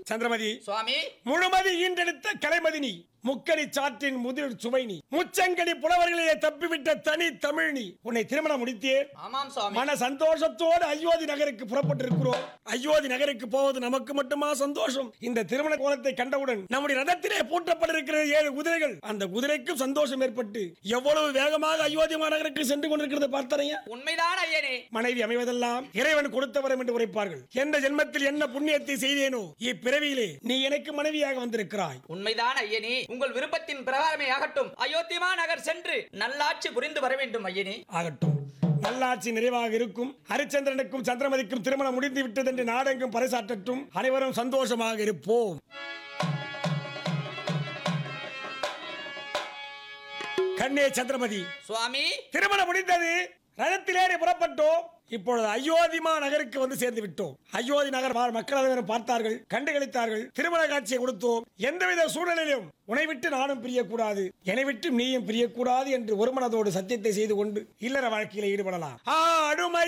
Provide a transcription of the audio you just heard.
சந்திரமதி சுவாமி முழுமதி ஈன்றெடுத்த கலைமதினி முக்கணி சாற்றின் முதிர் சுவைனி முச்சங்கடி புலவர்களையே தப்பிவிட்ட தனி தமிழ்னி உன்னை திருமணம் முடித்தே ஆமாம் சுவாமி மன சந்தோஷத்தோடு அயோத்தி நகருக்கு புறப்பட்டிருக்கிறோம் அயோத்தி நகருக்கு போவது நமக்கு மட்டுமா சந்தோஷம் இந்த திருமண கோலத்தை கண்டவுடன் நம்முடைய ரதத்திலே பூட்டப்பட்டிருக்கிற ஏழு குதிரைகள் அந்த குதிரைக்கும் சந்தோஷம் ஏற்பட்டு எவ்வளவு வேகமாக அயோத்தி மாநகருக்கு சென்று கொண்டிருக்கிறது பார்த்தனையா உண்மைதான் ஐயனே மனைவி அமைவதெல்லாம் இறைவன் கொடுத்தவரம் என்று உரைப்பார்கள் எந்த ஜென்மத்தில் என்ன புண்ணியத்தை செய்தேனோ இப்பிறவியிலே நீ எனக்கு மனைவியாக வந்திருக்கிறாய் உண்மைதான் ஐயனே உங்கள் விருப்பத்தின் பிரகாரமே ஆகட்டும் அயோத்திமா நகர் சென்று நல்லாட்சி புரிந்து வர வேண்டும் ஐயனே ஆகட்டும் நல்லாட்சி நிறைவாக இருக்கும் ஹரிச்சந்திரனுக்கும் சந்திரமதிக்கும் திருமணம் முடிந்து விட்டது என்று நாடெங்கும் பறைசாற்றட்டும் அனைவரும் சந்தோஷமாக இருப்போம் கண்ணே சந்திரமதி சுவாமி திருமணம் முடிந்தது ரதத்திலேறி புறப்பட்டோம் இப்பொழுது அயோத்திமா நகருக்கு வந்து சேர்ந்து விட்டோம் அயோத்தி நகர் வாழ் மக்கள் அனைவரும் பார்த்தார்கள் கண்டுகளித்தார்கள் திருமண காட்சியை கொடுத்தோம் எந்தவித சூழ்நிலையிலும் உன்னை விட்டு நானும் பிரியக்கூடாது என்னை விட்டு நீயும் பிரியக்கூடாது என்று ஒரு மனதோடு சத்தியத்தை செய்து கொண்டு இல்லற வாழ்க்கையில ஈடுபடலாம் ஆடுமை